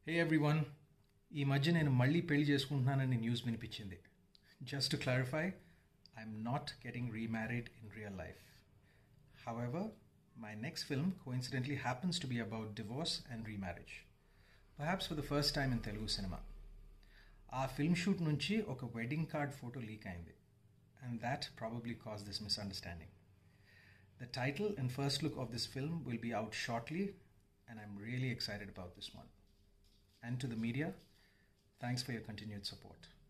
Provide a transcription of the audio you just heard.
హే everyone ఈ మధ్య నేను మళ్ళీ పెళ్లి చేసుకుంటున్నానని న్యూస్ వినిపించింది just to clarify I'm not getting remarried in real life however my next film coincidentally happens to be about divorce and remarriage perhaps for the first time in Telugu cinema ఆ film shoot నుంచి ఒక wedding card photo leak అయింది and that probably cause this misunderstanding The title and first look of this film will be out shortly, and I'm really excited about this one. And to the media, thanks for your continued support.